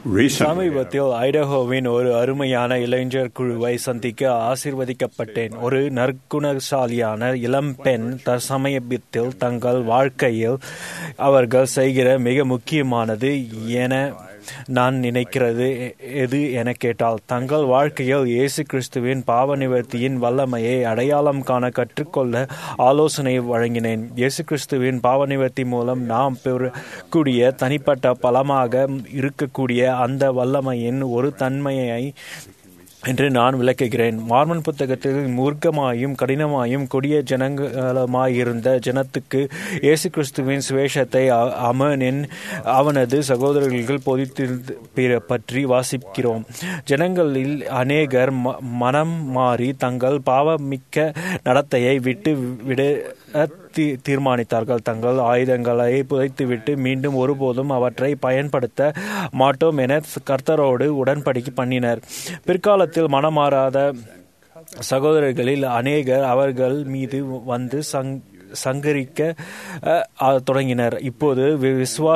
Recently, சமீபத்தில் ஐடஹோவின் ஒரு அருமையான இளைஞர் குழுவை சந்திக்க ஆசீர்வதிக்கப்பட்டேன் ஒரு நற்குணசாலியான இளம்பெண் தற்சமயத்தில் தங்கள் வாழ்க்கையில் அவர்கள் செய்கிற மிக முக்கியமானது என நான் நினைக்கிறது எது என கேட்டால் தங்கள் வாழ்க்கையில் இயேசு கிறிஸ்துவின் பாவ நிவர்த்தியின் வல்லமையை அடையாளம் காண கற்றுக்கொள்ள ஆலோசனை வழங்கினேன் இயேசு கிறிஸ்துவின் பாவ நிவர்த்தி மூலம் நாம் பெறக்கூடிய தனிப்பட்ட பலமாக இருக்கக்கூடிய அந்த வல்லமையின் ஒரு தன்மையை என்று நான் விளக்குகிறேன் மார்மன் புத்தகத்தில் மூர்க்கமாயும் கடினமாயும் கொடிய ஜனங்களுமாயிருந்த ஜனத்துக்கு இயேசு கிறிஸ்துவின் சுவேஷத்தை அ- அமனின் அவனது சகோதரர்கள் போதித்து பற்றி வாசிக்கிறோம் ஜனங்களில் அநேகர் ம- மனம் மாறி தங்கள் பாவமிக்க நடத்தையை விட்டு விட தீ- தீர்மானித்தார்கள் தங்கள் ஆயுதங்களை புதைத்துவிட்டு மீண்டும் ஒருபோதும் அவற்றை பயன்படுத்த மாட்டோம் என கர்த்தரோடு உடன்படிக்கை பண்ணினர் பிற்காலத்தில் மனமாறாத சகோதரர்களில் அநேகர் அவர்கள் மீது வந்து சங் சங்கரிக்க அஹ், அஹ், தொடங்கினர் இப்போது வி-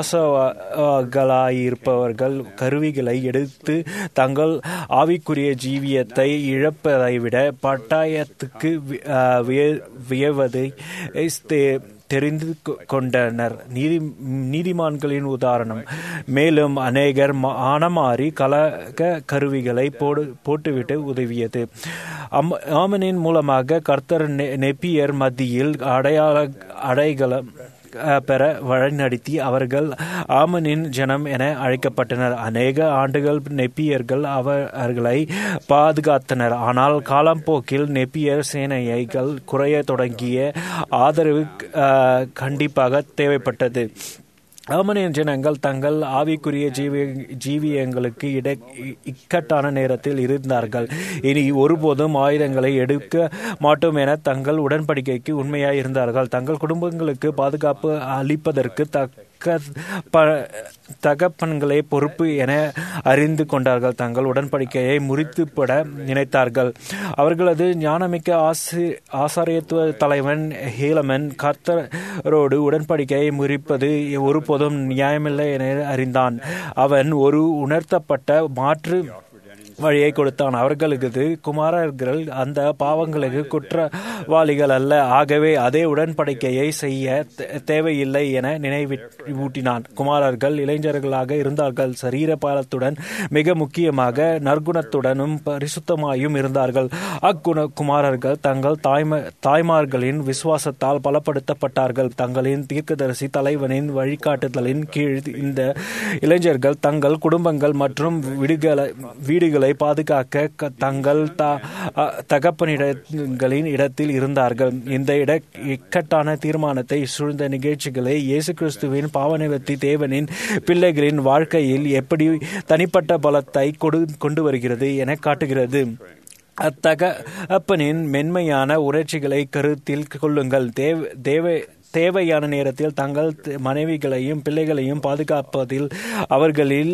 விசுவாசகளாயிருப்பவர்கள் கருவிகளை எடுத்து தங்கள் ஆவிக்குரிய ஜீவியத்தை இழப்பதை விட பட்டாயத்துக்கு வி- அஹ், விய- வியவதை தே- தெரிந்து கொ- கொண்டனர் நீதி நீதிமான்களின் உதாரணம் மேலும் அநேகர் ஆனமாறி கலக கருவிகளை போடு போட்டுவிட்டு உதவியது அம் ஆமனின் மூலமாக கர்த்தர் நெ- நெப்பியர் மத்தியில் அடையாள அடைகலம் அஹ், பெற வழிநடத்தி அவர்கள் ஆமனின் ஜனம் என அழைக்கப்பட்டனர் அநேக ஆண்டுகள் நெப்பியர்கள் அவர்களை பாதுகாத்தனர் ஆனால் காலப்போக்கில் நெப்பியர் சேனைகள் குறைய தொடங்கிய ஆதரவு அஹ், கண்டிப்பாக தேவைப்பட்டது ஆமனின் ஜனங்கள் தங்கள் ஆவிக்குரிய ஜீவி ஜீவியங்களுக்கு இட இக்கட்டான நேரத்தில் இருந்தார்கள் இனி ஒருபோதும் ஆயுதங்களை எடுக்க மாட்டோம் என தங்கள் உடன்படிக்கைக்கு உண்மையாய் இருந்தார்கள் தங்கள் குடும்பங்களுக்கு பாதுகாப்பு அளிப்பதற்கு தக்க ப தகப்பன்களே பொறுப்பு என அறிந்து கொண்டார்கள் தங்கள் உடன்படிக்கையை முறித்துப்பட நினைத்தார்கள் அவர்களது ஞானமிக்க ஆசி ஆசாரியத்துவ தலைவன் ஹேலமன் கர்த்தரோடு உடன்படிக்கையை முறிப்பது ஒருபோதும் நியாயமில்லை என அறிந்தான் அவன் ஒரு உணர்த்தப்பட்ட மாற்று வழியை கொடுத்தான் அவர்களது குமாரர்கள் அந்த பாவங்களுக்கு குற்றவாளிகள் அல்ல ஆகவே அதே உடன்படிக்கையை செய்ய தே- தேவையில்லை என நினைவூட்டினான் குமாரர்கள் இளைஞர்களாக இருந்தார்கள் சரீர பாலத்துடன் மிக முக்கியமாக நற்குணத்துடனும் பரிசுத்தமாயும் இருந்தார்கள் அக்குண குமாரர்கள் தங்கள் தாய்ம தாய்மார்களின் விசுவாசத்தால் பலப்படுத்தப்பட்டார்கள் தங்களின் தீர்க்கதரிசி தலைவனின் வழிகாட்டுதலின் கீழ் இந்த இளைஞர்கள் தங்கள் குடும்பங்கள் மற்றும் வீடுகளை வீடுகளை பாதுகாக்க க- தங்கள் த- அ- தகப்பனிடங்களின் இடத்தில் இருந்தார்கள் இந்த இட இக்கட்டான தீர்மானத்தை சூழ்ந்த நிகழ்ச்சிகளை இயேசு கிறிஸ்துவின் பாவநிவர்த்தி தேவனின் பிள்ளைகளின் வாழ்க்கையில் எப்படி தனிப்பட்ட பலத்தை கொடு கொண்டு வருகிறது என காட்டுகிறது அத்தக அப்பனின் மென்மையான உணர்ச்சிகளை கருத்தில் கொள்ளுங்கள் தேவ தேவை தேவையான நேரத்தில் தங்கள் மனைவிகளையும் பிள்ளைகளையும் பாதுகாப்பதில் அவர்களில்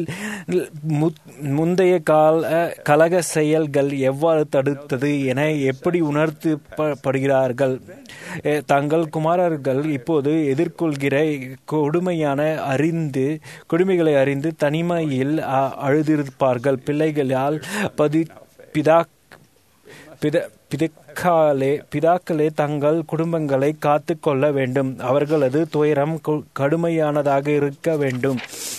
மு- முந்தைய கால கலக செயல்கள் எவ்வாறு தடுத்தது என எப்படி உணர்த்தப்படுகிறார்கள் எ, தங்கள் குமாரர்கள் இப்போது எதிர்கொள்கிற கொடுமையான அறிந்து கொடுமைகளை அறிந்து தனிமையில் அ- அழுதிருப்பார்கள் பிள்ளைகளால் பதி பிதா பித பிதக்காலே பிதாக்களே தங்கள் குடும்பங்களை காத்து கொள்ள வேண்டும் அவர்களது துயரம் கு- கடுமையானதாக இருக்க வேண்டும்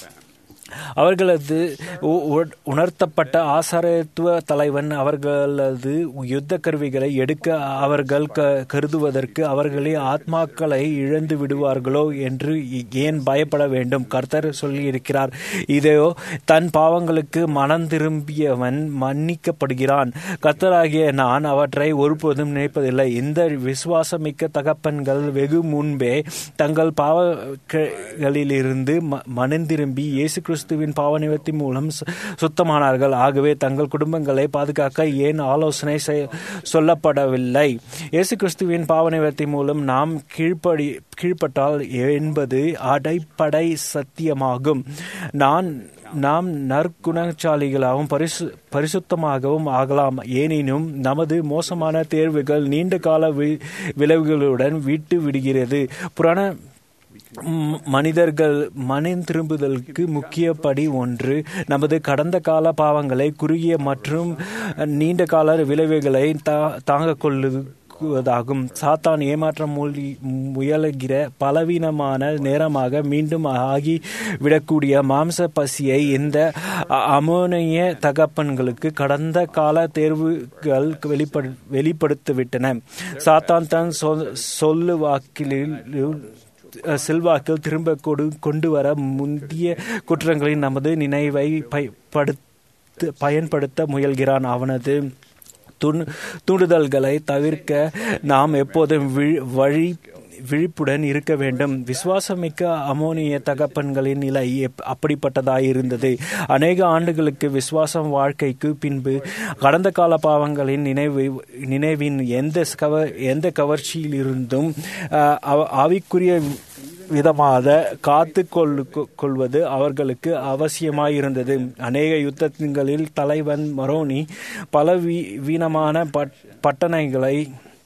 அவர்களது உ- உ- உணர்த்தப்பட்ட ஆசாரத்துவ தலைவன் அவர்களது யுத்த கருவிகளை எடுக்க அவர்கள் க- கருதுவதற்கு அவர்களே ஆத்மாக்களை இழந்து விடுவார்களோ என்று ஏன் பயப்பட வேண்டும் கர்த்தர் சொல்லியிருக்கிறார் இதோ தன் பாவங்களுக்கு மனம் திரும்பியவன் மன்னிக்கப்படுகிறான் கர்த்தராகிய நான் அவற்றை ஒருபோதும் நினைப்பதில்லை இந்த விசுவாசமிக்க தகப்பன்கள் வெகு முன்பே தங்கள் பாவங்களிலிருந்து ம- மனம் திரும்பி இயேசு கிறிஸ்துவின் பாவ நிவர்த்தி மூலம் சு- சுத்தமானார்கள் ஆகவே தங்கள் குடும்பங்களை பாதுகாக்க ஏன் ஆலோசனை செய்- சொல்லப்படவில்லை இயேசு கிறிஸ்துவின் பாவ நிவர்த்தி மூலம் நாம் கீழ்ப்படி கீழ்ப்பட்டால் என்பது அடைப்படை சத்தியமாகும் நான் நாம் நற்குணசாலிகளாகவும் பரிசு பரிசுத்தமாகவும் ஆகலாம் எனினும் நமது மோசமான தேர்வுகள் நீண்ட கால வி- விளைவுகளுடன் விட்டு விடுகிறது புராண ம், மனிதர்கள் மனம் திரும்புதலுக்கு முக்கிய படி ஒன்று நமது கடந்த கால பாவங்களை குறுகிய மற்றும் நீண்ட கால விளைவுகளை தா தாங்க கொள்ளுவதாகும் சாத்தான் ஏமாற்ற மூழ்கி முயலுகிற பலவீனமான நேரமாக மீண்டும் ஆகி விடக்கூடிய மாம்ச பசியை இந்த அ- அமோனிய தகப்பன்களுக்கு கடந்த கால தேர்வுகள் வெளிப்படு வெளிப்படுத்திவிட்டன சாத்தான் தன் சொல் சொல்லு வாக்கில் செல்வாக்கில் திரும்ப கொடு கொண்டு வர முந்திய குற்றங்களின் நமது நினைவை பயன்படுத்த பயன்படுத்த முயல்கிறான் அவனது துண் தூண்டுதல்களை தவிர்க்க நாம் எப்போதும் வி- வழி விழிப்புடன் இருக்க வேண்டும் விசுவாசமிக்க அமோனிய தகப்பன்களின் நிலை எப்- அப்படிப்பட்டதாயிருந்தது அநேக ஆண்டுகளுக்கு விசுவாசம் வாழ்க்கைக்கு பின்பு கடந்த கால பாவங்களின் நினைவு நினைவின் எந்த கவ எந்த கவர்ச்சியிலிருந்தும் ஆஹ், அவ- ஆவிக்குரிய விதமாக காத்து கொள்ளு கொள்வது அவர்களுக்கு அவசியமாயிருந்தது அநேக யுத்தங்களில் தலைவன் மரோனி பல வீ வீணமான பட் பட்டணைகளை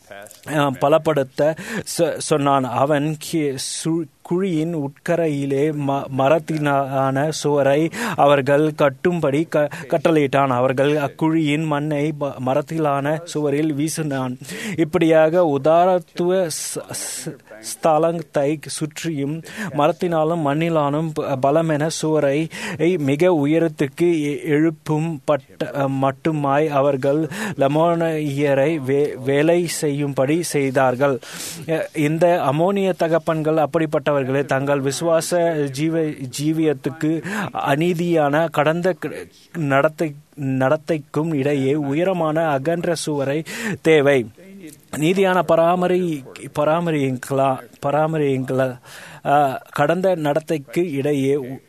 அஹ், பலப்படுத்த சொ- சொன்னான் அவன் கி- சு- குழியின் உட்கரையிலே ம மரத்தினான சுவரை அவர்கள் கட்டும்படி க கட்டளையிட்டான் அவர்கள் அக்குழியின் மண்ணை ப- மரத்திலான சுவரில் வீசினான் இப்படியாக உதாரத்துவ ச- ச- ஸ்தலத்தை சுற்றியும் மரத்தினாலும் மண்ணிலானும் ப- பலமென சுவரை மிக உயரத்துக்கு எ- எழுப்பும் பட்ட மட்டுமாய் அவர்கள் லமோனியரை வே வேலை செய்யும்படி செய்தார்கள் அஹ் இந்த அமோனிய தகப்பன்கள் அப்படிப்பட்டவர்களே தங்கள் விசுவாச ஜீவ ஜீவியத்துக்கு அநீதியான கடந்த க- நடத்தை நடத்தைக்கும் இடையே உயரமான அகன்ற சுவரை தேவை நீதியான பராமரி பராமரியுங்களா பராமரியுங்களா அஹ், கடந்த நடத்தைக்கு இடையே உ-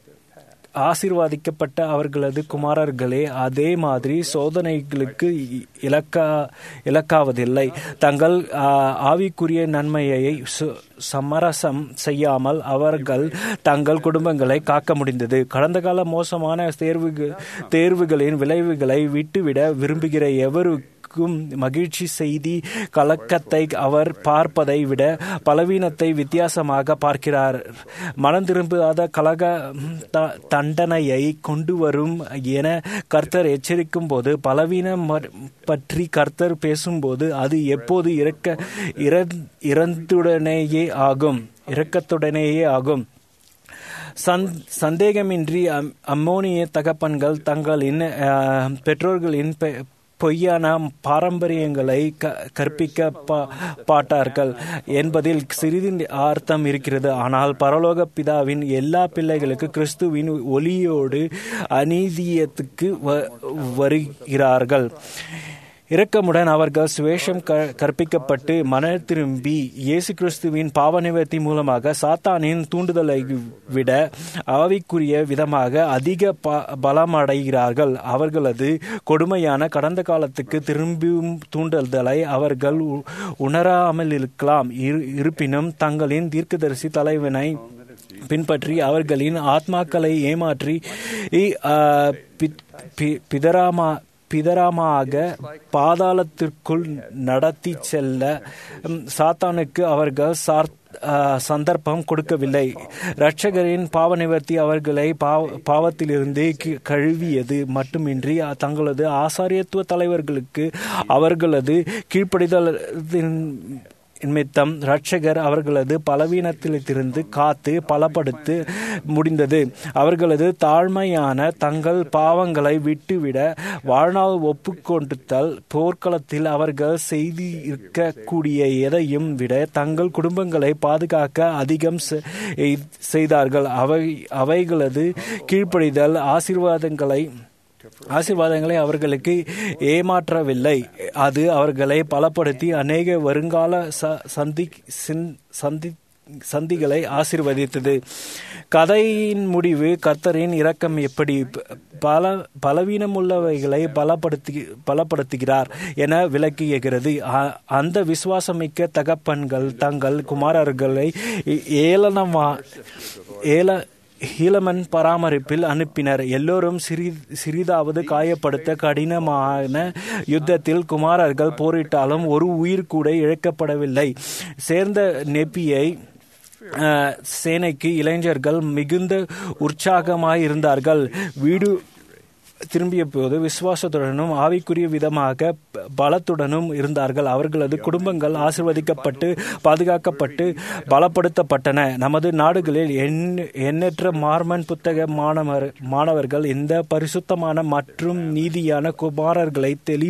ஆசீர்வாதிக்கப்பட்ட அவர்களது குமாரர்களே அதே மாதிரி சோதனைகளுக்கு இ- இலக்கா இலக்காவதில்லை தங்கள் ஆ, ஆவிக்குரிய நன்மையை சு- சமரசம் செய்யாமல் அவர்கள் தங்கள் குடும்பங்களை காக்க முடிந்தது கடந்த கால மோசமான தேர்வுகள் தேர்வுகளின் விளைவுகளை விட்டுவிட விரும்புகிற எவருக்கும் மகிழ்ச்சி செய்தி கலக்கத்தை அவர் பார்ப்பதை விட பலவீனத்தை வித்தியாசமாக பார்க்கிறார் மனம் திரும்பாத கலக த- தண்டனையை கொண்டு வரும் என கர்த்தர் எச்சரிக்கும் போது பலவீனம் ம- பற்றி கர்த்தர் பேசும்போது அது எப்போது இறக்க இறந்- இறந்துடனேயே ஆகும் இரக்கத்துடனேயே ஆகும் சந் சந்தேகமின்றி அம்- அம்மோனிய தகப்பன்கள் தங்களின் அஹ், பெற்றோர்களின் பெ- பொய்யான பாரம்பரியங்களை க கற்பிக்க பா பாட்டார்கள் என்பதில் சிறிது அர்த்தம் இருக்கிறது ஆனால் பரலோக பிதாவின் எல்லா பிள்ளைகளுக்கு கிறிஸ்துவின் ஒளியோடு அநீதியத்துக்கு வ- வருகிறார்கள் இரக்கமுடன் அவர்கள் சுவேஷம் க கற்பிக்கப்பட்டு மன திரும்பி இயேசு கிறிஸ்துவின் பாவ நிவர்த்தி மூலமாக சாத்தானின் தூண்டுதலை விட ஆவிக்குரிய விதமாக அதிக ப பலமடைகிறார்கள் அவர்களது கொடுமையான கடந்த காலத்துக்கு திரும்பும் தூண்டுதலை அவர்கள் உ- உணராமல் இருக்கலாம் இரு- இருப்பினும் தங்களின் தீர்க்கதரிசி தலைவனை பின்பற்றி அவர்களின் ஆத்மாக்களை ஏமாற்றி ஆ, பி- பி- பிதராமா பிதராமாக பாதாளத்திற்குள் நடத்தி செல்ல ம், சாத்தானுக்கு அவர்கள் சார் ஆ, சந்தர்ப்பம் கொடுக்கவில்லை இரட்சகரின் பாவ நிவர்த்தி அவர்களை பாவ பாவத்திலிருந்து கி- கழுவியது மட்டுமின்றி தங்களது ஆசாரியத்துவ தலைவர்களுக்கு அவர்களது கீழ்ப்படிதலின் நிமித்தம் இரட்சகர் அவர்களது பலவீனத்திலிருந்து காத்து பலப்படுத்த முடிந்தது அவர்களது தாழ்மையான தங்கள் பாவங்களை விட்டுவிட வாழ்நாள் ஒப்புக்கொண்டுத்தல் போர்க்களத்தில் அவர்கள் செய்து இருக்கக்கூடிய எதையும் விட தங்கள் குடும்பங்களை பாதுகாக்க அதிகம் செ- செய்தார்கள் அவை அவைகளது கீழ்ப்படிதல் ஆசீர்வாதங்களை ஆசீர்வாதங்களை அவர்களுக்கு ஏமாற்றவில்லை அது அவர்களை பலப்படுத்தி அநேக வருங்கால ச- சந்தி சின்- சந்தி சந்திகளை ஆசீர்வதித்தது கதையின் முடிவு கர்த்தரின் இரக்கம் எப்படி ப- பல பலவீனமுள்ளவைகளை பலப்படுத்தி பலப்படுத்துகிறார் என விளக்குகிறது அ- அந்த விசுவாசமிக்க தகப்பன்கள் தங்கள் குமாரர்களை ஏ- ஏளனமா ஏல ஹீலமன் பராமரிப்பில் அனுப்பினர் எல்லோரும் சிறி சிறிதாவது காயப்படுத்த கடினமான யுத்தத்தில் குமாரர்கள் போரிட்டாலும் ஒரு உயிர் கூட இழக்கப்படவில்லை சேர்ந்த நெப்பியை அஹ், சேனைக்கு இளைஞர்கள் மிகுந்த உற்சாகமாயிருந்தார்கள் வீடு திரும்பிய போது விசுவாசத்துடனும் ஆவிக்குரிய விதமாக ப- பலத்துடனும் இருந்தார்கள் அவர்களது குடும்பங்கள் ஆசிர்வதிக்கப்பட்டு பாதுகாக்கப்பட்டு பலப்படுத்தப்பட்டன நமது நாடுகளில் எண்ண- எண்ணற்ற மார்மன் புத்தக மாணவர் மாணவர்கள் இந்த பரிசுத்தமான மற்றும் நீதியான குமாரர்களை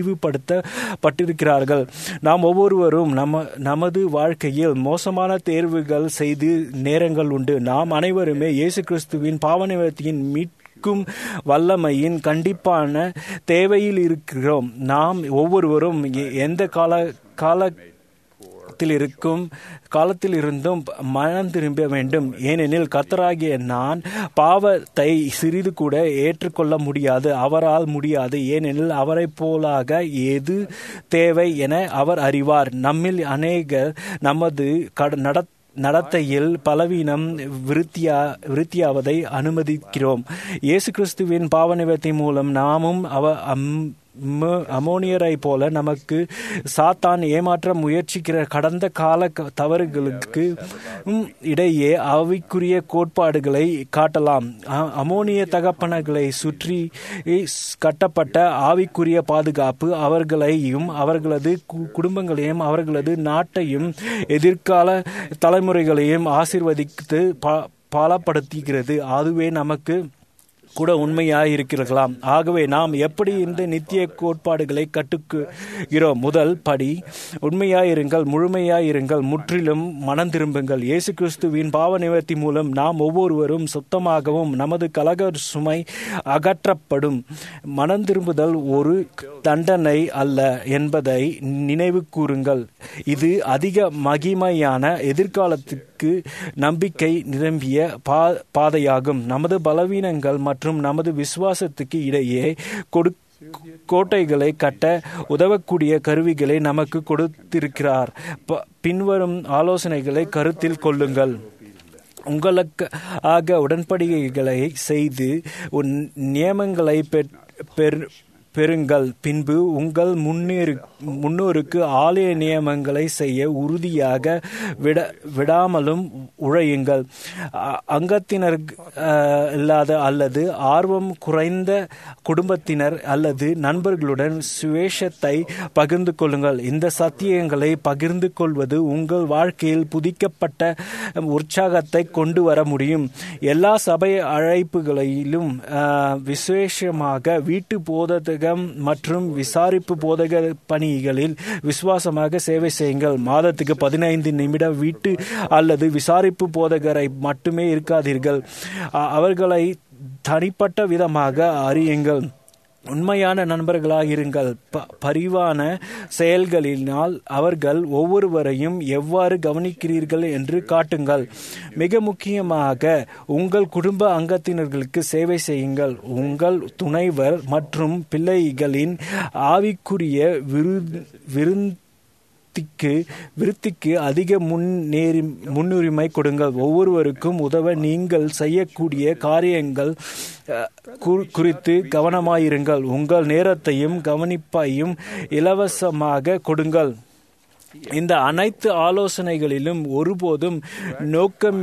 தெளிவுபடுத்தப்பட்டிருக்கிறார்கள் நாம் ஒவ்வொருவரும் நம்ம நமது வாழ்க்கையில் மோசமான தேர்வுகள் செய்து நேரங்கள் உண்டு நாம் அனைவருமே இயேசு கிறிஸ்துவின் பாவநிவர்த்தியின் மீட்கும் வல்லமையின் கண்டிப்பான தேவையில் இருக்கிறோம் நாம் ஒவ்வொருவரும் எ- எந்த கால கால காலத்தில் இருக்கும் காலத்தில் இருந்தும் மனம் திரும்ப வேண்டும் ஏனெனில் கர்த்தராகிய நான் பாவத்தை சிறிது கூட ஏற்றுக்கொள்ள முடியாது அவரால் முடியாது ஏனெனில் அவரைப் போலாக எது தேவை என அவர் அறிவார் நம்மில் அநேகர் நமது கட- நட நடத்தையில் பலவீனம் விருத்தியா விருத்தியாவதை அனுமதிக்கிறோம் இயேசு கிறிஸ்துவின் பாவநிவர்த்தி மூலம் நாமும் அவ அம் ம- அமோனியரை போல நமக்கு சாத்தான் ஏமாற்ற முயற்சிக்கிற கடந்த கால க- தவறுகளுக்கு ம், இடையே ஆவிக்குரிய கோட்பாடுகளை காட்டலாம் அ- அமோனிய தகப்பனர்களை சுற்றி ஸ்- கட்டப்பட்ட ஆவிக்குரிய பாதுகாப்பு அவர்களையும் அவர்களது கு- குடும்பங்களையும் அவர்களது நாட்டையும் எதிர்கால தலைமுறைகளையும் ஆசீர்வதித்து ப- பலப்படுத்துகிறது அதுவே நமக்கு கூட உண்மையாக இருக்கிறலாம் ஆகவே நாம் எப்படி இந்த நித்திய கோட்பாடுகளை கட்டுக்குகிறோம் முதல் படி உண்மையாயிருங்கள் முழுமையாயிருங்கள் முற்றிலும் மனம் திரும்புங்கள் இயேசு கிறிஸ்துவின் பாவ நிவர்த்தி மூலம் நாம் ஒவ்வொருவரும் சுத்தமாகவும் நமது கலக சுமை அகற்றப்படும் மனம் திரும்புதல் ஒரு தண்டனை அல்ல என்பதை நினைவு கூறுங்கள் இது அதிக மகிமையான எதிர்காலத்துக்கு நம்பிக்கை நிரம்பிய பா பாதையாகும் நமது பலவீனங்கள் மற்றும் நமது விசுவாசத்துக்கு இடையே கொடு கோட்டைகளை கட்ட உதவக்கூடிய கருவிகளை நமக்கு கொடுத்திருக்கிறார் ப- பின்வரும் ஆலோசனைகளை கருத்தில் கொள்ளுங்கள் உங்களுக்கு ஆக உடன்படிக்கைகளை செய்து உன் நியமங்களை பெற்- பெற்- பெறுங்கள் பின்பு உங்கள் முன்னேறு முன்னோருக்கு ஆலய நியமங்களை செய்ய உறுதியாக விட விடாமலும் உழையுங்கள் அ- அங்கத்தினர் அஹ், இல்லாத அல்லது ஆர்வம் குறைந்த குடும்பத்தினர் அல்லது நண்பர்களுடன் சுவேஷத்தை பகிர்ந்து கொள்ளுங்கள் இந்த சத்தியங்களை பகிர்ந்து கொள்வது உங்கள் வாழ்க்கையில் புதிக்கப்பட்ட உற்சாகத்தை கொண்டு வர முடியும் எல்லா சபை அழைப்புகளிலும் அஹ், விசேஷமாக வீட்டு போதகம் மற்றும் விசாரிப்பு போதக பணிகளில் விசுவாசமாக சேவை செய்யுங்கள் மாதத்துக்கு பதினைந்து நிமிடம் வீட்டு அல்லது விசாரிப்பு போதகரை மட்டுமே இருக்காதீர்கள் அ- அவர்களை தனிப்பட்ட விதமாக அறியுங்கள் உண்மையான நண்பர்களாக இருங்கள் ப பரிவான செயல்களினால் அவர்கள் ஒவ்வொருவரையும் எவ்வாறு கவனிக்கிறீர்கள் என்று காட்டுங்கள் மிக முக்கியமாக உங்கள் குடும்ப அங்கத்தினர்களுக்கு சேவை செய்யுங்கள் உங்கள் துணைவர் மற்றும் பிள்ளைகளின் ஆவிக்குரிய விரு விருந் விருத்திக்கு விருத்திக்கு அதிக முன்னேறி முன்னுரிமை கொடுங்கள் ஒவ்வொருவருக்கும் உதவ நீங்கள் செய்யக்கூடிய காரியங்கள் அஹ், குறி- குறித்து கவனமாயிருங்கள் உங்கள் நேரத்தையும் கவனிப்பையும் இலவசமாக கொடுங்கள் இந்த அனைத்து ஆலோசனைகளிலும் ஒருபோதும் நோக்கம்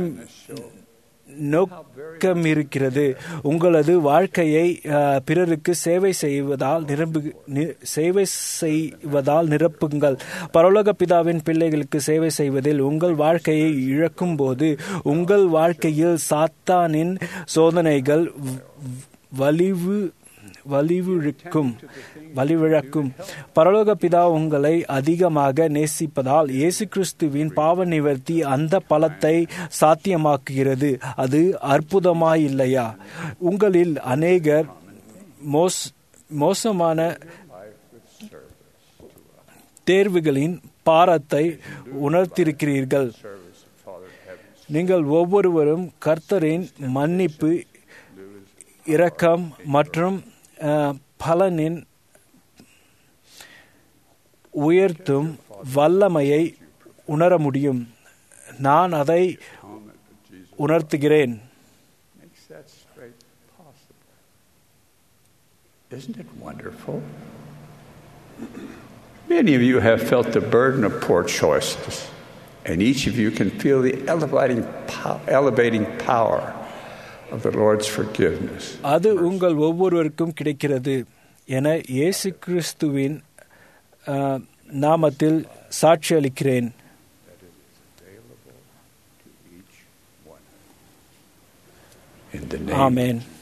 நோக்கம் இருக்கிறது உங்களது வாழ்க்கையை அஹ், பிறருக்கு சேவை செய்வதால் நிரம்பு நி- சேவை செய்வதால் நிரப்புங்கள் பரலோக பிதாவின் பிள்ளைகளுக்கு சேவை செய்வதில் உங்கள் வாழ்க்கையை இழக்கும் போது உங்கள் வாழ்க்கையில் சாத்தானின் சோதனைகள் வ- வலிவு வலிவிழுக்கும் வலிவிழக்கும் பரலோக பிதா உங்களை அதிகமாக நேசிப்பதால் இயேசு கிறிஸ்துவின் பாவ நிவர்த்தி அந்த பலத்தை சாத்தியமாக்குகிறது அது அற்புதமாயில்லையா உங்களில் அநேகர் மோஸ் மோசமான தேர்வுகளின் பாரத்தை உணர்த்திருக்கிறீர்கள் நீங்கள் ஒவ்வொருவரும் கர்த்தரின் மன்னிப்பு இரக்கம் மற்றும் அஹ், பலனின் உயர்த்தும் வல்லமையை உணர முடியும் நான் அதை உணர்த்துகிறேன் Makes that straight possible. Isn't it wonderful? Many of you have felt the burden of poor choices. And each of you can feel the elevating, pow- elevating power of the Lord's forgiveness. அது உங்கள் ஒவ்வொருவருக்கும் கிடைக்கிறது என இயேசு கிறிஸ்துவின் ஆ, நாமத்தில் சாட்சியளிக்கிறேன் In the name amen